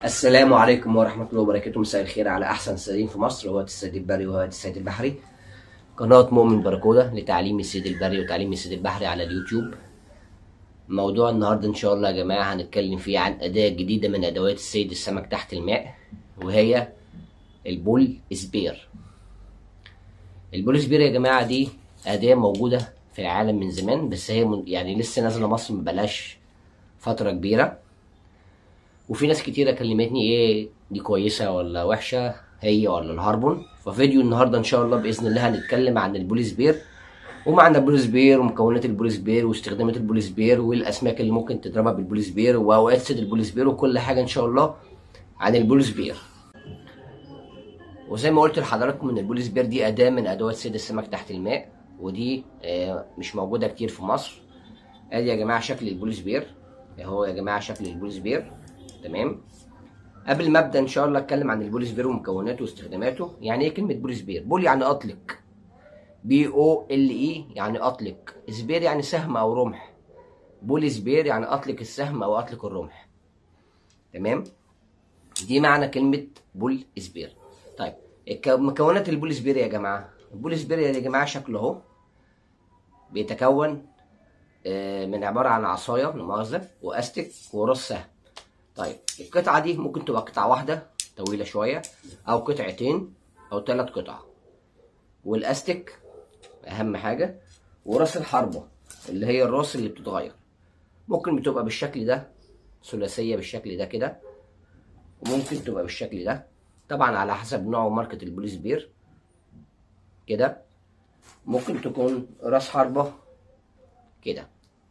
السلام عليكم ورحمة الله وبركاته مساء الخير على أحسن الصيادين في مصر وهو السيد البري وهو السيد البحري قناة مؤمن بركودة لتعليم السيد البري وتعليم السيد البحري على اليوتيوب موضوع النهاردة إن شاء الله يا جماعة هنتكلم فيه عن أداة جديدة من أدوات الصيد السمك تحت الماء وهي البول سبير البول سبير يا جماعة دي أداة موجودة في العالم من زمان بس هي من- يعني لسه نازلة مصر مبقالهاش فترة كبيرة وفي ناس كتيرة كلمتني ايه دي كويسة ولا وحشة هي ولا الهاربون ففيديو النهاردة ان شاء الله بإذن الله هنتكلم عن البوليس بير ومعنى البوليس بير ومكونات البوليس بير واستخدامات البوليس بير والأسماك اللي ممكن تضربها بالبوليس بير وأوقات صيد البوليس بير وكل حاجة ان شاء الله عن البوليس بير وزي ما قلت لحضراتكم ان البوليس بير دي أداة من أدوات صيد السمك تحت الماء ودي آه، مش موجودة كتير في مصر ادي يا جماعة شكل البوليس بير اهو يا جماعة شكل البوليس بير تمام قبل ما ابدا ان شاء الله اتكلم عن البوليس بير ومكوناته واستخداماته يعني ايه كلمه بوليس بير بول يعني اطلق بي او ال اي يعني اطلق سبير يعني سهم او رمح بوليس بير يعني اطلق السهم او اطلق الرمح تمام دي معنى كلمه بول سبير طيب الك- مكونات البوليس بير يا جماعه البوليس بير يا جماعه شكله اهو بيتكون آه، من عباره عن عصايه لا مؤاخذه واستك وراس سهم طيب القطعة دي ممكن تبقى قطعة واحدة طويلة شوية أو قطعتين أو ثلاث قطع والأستك أهم حاجة وراس الحربة اللي هي الراس اللي بتتغير ممكن بتبقى بالشكل ده ثلاثية بالشكل ده كده وممكن تبقى بالشكل ده طبعا على حسب نوع وماركة البوليس بير كده ممكن تكون راس حربة كده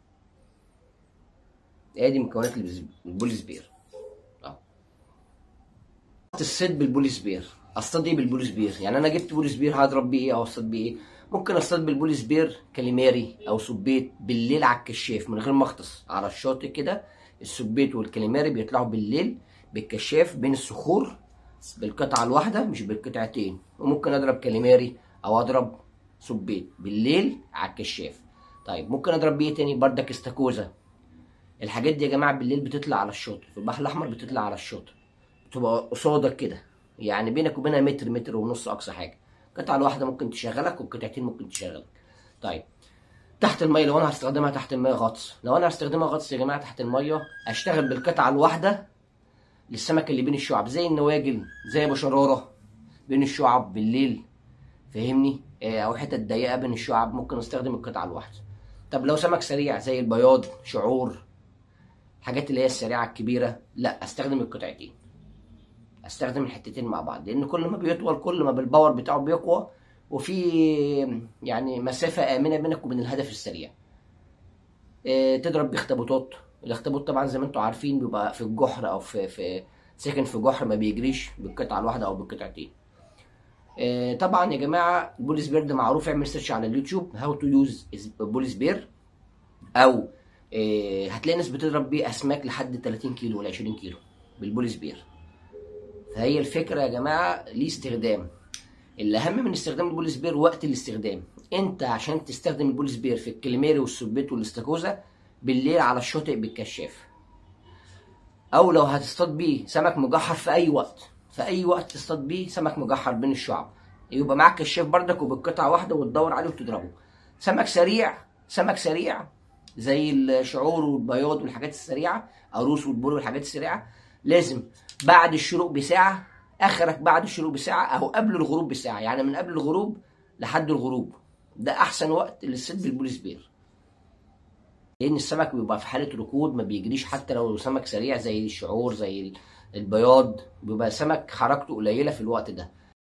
ادي مكونات البوليس- البوليس بير اهو الصيد بالبوليس بير اصطاد ايه بالبوليس بير يعني انا جبت بوليس بير هضرب بيه ايه او اصطاد بيه ايه ممكن اصطاد بالبوليس بير كاليماري او سبيت بالليل على الكشاف من غير ما اغطس على الشاطئ كده السبيت والكاليماري بيطلعوا بالليل بالكشاف بين الصخور بالقطعة الواحدة مش بالقطعتين وممكن اضرب كاليماري او اضرب سبيت بالليل على الكشاف طيب ممكن اضرب بيه إيه تاني بردك استاكوزا الحاجات دي يا جماعه بالليل بتطلع على الشاطئ في البحر الاحمر بتطلع على الشاطئ بتبقى قصادك كده يعني بينك وبينها متر متر ونص اقصى حاجه القطعه الواحده ممكن تشغلك والقطعتين ممكن تشغلك طيب تحت الميه لو انا هستخدمها تحت الميه غطس لو انا هستخدمها غطس يا جماعه تحت الميه اشتغل بالقطعه الواحده للسمك اللي بين الشعب زي النواجل زي ابو شراره بين الشعب بالليل فاهمني آه، او حتت ضيقه بين الشعب ممكن استخدم القطعه الواحده طب لو سمك سريع زي البياض شعور الحاجات اللي هي السريعه الكبيره لا استخدم القطعتين استخدم الحتتين مع بعض لان كل ما بيطول كل ما بالباور بتاعه بيقوى وفي يعني مسافه امنه بينك وبين الهدف السريع إيه، تضرب باخطبوطات الاخطبوط طبعا زي ما انتم عارفين بيبقى في الجحر او في في ساكن في جحر ما بيجريش بالقطعه الواحده او بالقطعتين إيه، طبعا يا جماعه البوليس بير ده معروف اعمل سيرش على اليوتيوب هاو تو يوز بوليس بير او إيه، هتلاقي ناس بتضرب بيه اسماك لحد 30 كيلو ولا 20 كيلو بالبوليس بير فهي الفكره يا جماعه ليه استخدام الاهم من استخدام البوليس بير وقت الاستخدام انت عشان تستخدم البوليس بير في الكليميري والسبيت والاستاكوزا بالليل على الشاطئ بالكشاف او لو هتصطاد بيه سمك مجحر في اي وقت في اي وقت تصطاد بيه سمك مجحر بين الشعب يبقى معاك كشاف بردك وبالقطعه واحده وتدور عليه وتضربه سمك سريع سمك سريع زي الشعور والبياض والحاجات السريعه عروس والبول والحاجات السريعه لازم بعد الشروق بساعه اخرك بعد الشروق بساعه او قبل الغروب بساعه يعني من قبل الغروب لحد الغروب ده احسن وقت للصيد بالبوليس بير لان السمك بيبقى في حاله ركود ما بيجريش حتى لو سمك سريع زي الشعور زي البياض بيبقى سمك حركته قليله في الوقت ده